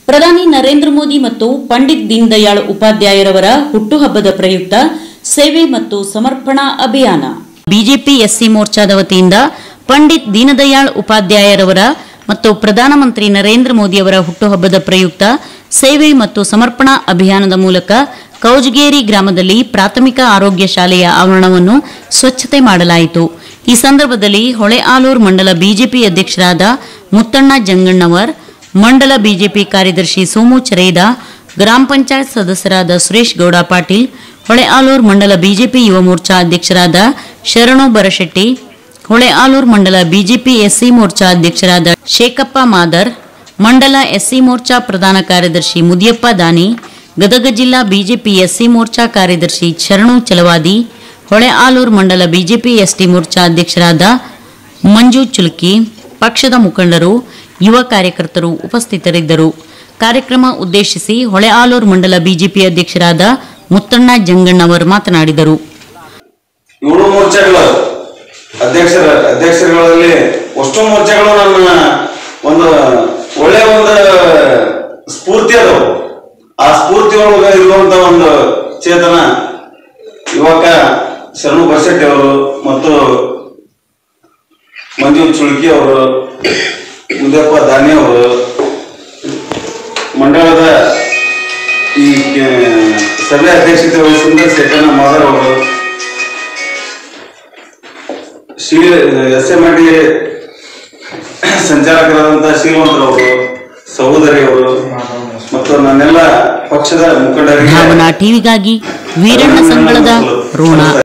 ಪ್ರಧಾನಿ ನರೇಂದ್ರ ಮೋದಿ ಮತ್ತು ಪಂಡಿತ್ ದೀನ್ ದಯಾಳ್ ಉಪಾಧ್ಯಾಯರವರ ಹುಟ್ಟುಹಬ್ಬದ ಪ್ರಯುಕ್ತ ಸೇವೆ ಮತ್ತು ಸಮರ್ಪಣಾ ಅಭಿಯಾನ ಬಿಜೆಪಿ ಎಸ್ಸಿ ಮೋರ್ಚಾದ ವತಿಯಿಂದ ಪಂಡಿತ್ ದೀನದಯಾಳ್ ಉಪಾಧ್ಯಾಯರವರ ಮತ್ತು ಪ್ರಧಾನಮಂತ್ರಿ ನರೇಂದ್ರ ಮೋದಿಯವರ ಹುಟ್ಟುಹಬ್ಬದ ಪ್ರಯುಕ್ತ ಸೇವೆ ಮತ್ತು ಸಮರ್ಪಣಾ ಅಭಿಯಾನದ ಮೂಲಕ ಕೌಜಗೇರಿ ಗ್ರಾಮದಲ್ಲಿ ಪ್ರಾಥಮಿಕ ಆರೋಗ್ಯ ಶಾಲೆಯ ಆವರಣವನ್ನು ಸ್ವಚ್ಛತೆ ಮಾಡಲಾಯಿತು ಈ ಸಂದರ್ಭದಲ್ಲಿ ಹೊಳೆ ಆಲೂರು ಮಂಡಲ ಬಿಜೆಪಿ ಅಧ್ಯಕ್ಷರಾದ ಮುತ್ತಣ್ಣ ಜಂಗಣ್ಣವರ್ ಮಂಡಲ ಬಿಜೆಪಿ ಕಾರ್ಯದರ್ಶಿ ಸೋಮು ಚರೇದ ಗ್ರಾಮ ಪಂಚಾಯತ್ ಸದಸ್ಯರಾದ ಸುರೇಶ್ ಗೌಡ ಪಾಟೀಲ್ ಹೊಳೆ ಆಲೂರು ಮಂಡಲ ಬಿಜೆಪಿ ಯುವ ಮೋರ್ಚಾ ಅಧ್ಯಕ್ಷರಾದ ಶರಣು ಬರಶೆಟ್ಟಿ ಹೊಳೆ ಆಲೂರು ಮಂಡಲ ಬಿಜೆಪಿ ಎಸ್ಸಿ ಮೋರ್ಚಾ ಅಧ್ಯಕ್ಷರಾದ ಶೇಖಪ್ಪ ಮಾದರ್ ಮಂಡಲ ಎಸ್ಸಿ ಮೋರ್ಚಾ ಪ್ರಧಾನ ಕಾರ್ಯದರ್ಶಿ ಮುದಿಯಪ್ಪ ದಾನಿ ಗದಗ ಜಿಲ್ಲಾ ಬಿಜೆಪಿ ಎಸ್ಸಿ ಮೋರ್ಚಾ ಕಾರ್ಯದರ್ಶಿ ಶರಣು ಚಲವಾದಿ ಹೊಳೆ ಆಲೂರು ಮಂಡಲ ಬಿಜೆಪಿ ಎಸ್ಟಿ ಮೋರ್ಚಾ ಅಧ್ಯಕ್ಷರಾದ ಮಂಜು ಚುಲ್ಕಿ ಪಕ್ಷದ ಮುಖಂಡರು ಯುವ ಕಾರ್ಯಕರ್ತರು ಉಪಸ್ಥಿತರಿದ್ದರು ಕಾರ್ಯಕ್ರಮ ಉದ್ದೇಶಿಸಿ ಹೊಳೆ ಆಲೂರು ಮಂಡಲ ಬಿಜೆಪಿ ಅಧ್ಯಕ್ಷರಾದ ಮುತ್ತಣ್ಣ ಜಂಗಣ್ಣವರು ಮಾತನಾಡಿದರು ಏಳು ಮೋರ್ಚಾಗಳು ಅಧ್ಯಕ್ಷರ ಅಧ್ಯಕ್ಷರುಗಳಲ್ಲಿ ಅಷ್ಟು ಮೋರ್ಚಾಗಳು ನನ್ನ ಒಂದು ಒಳ್ಳೆಯ ಒಂದು ಸ್ಫೂರ್ತಿ ಅದಾವು ಆ ಸ್ಫೂರ್ತಿ ಒಳಗೆ ಇರುವಂತ ಒಂದು ಚೇತನ ಯುವಕ ಶರಣು ಬಸೆಟ್ಟಿ ಅವರು ಮತ್ತು ಮಂಜು ಚುಳ್ಕಿ ಅವರು ಮುದ್ದಪ್ಪ ದಾನಿ ಅವರು ಮಂಡಳದ ಈ ಕೆ- ಸಭೆ ಅಧ್ಯಕ್ಷತೆ ವಹಿಸಿದ ಶೇಖರಣ ಮಾದರ್ ಅವರು ಶ್ರೀ ಎಸ್ ಎಂ ಡಿ ಸಂಚಾಲಕರಾದಂತಹ ಶ್ರೀಮಂತರವರು ಸಹೋದರಿ ಅವರು ಮತ್ತು ನನ್ನೆಲ್ಲ ಪಕ್ಷದ ಮುಖಂಡರಿಗೆ ಭಾವನಾ ಟಿವಿಗಾಗಿ ವೀರಣ್ಣ ಸಂಗಳದ ರೋಣ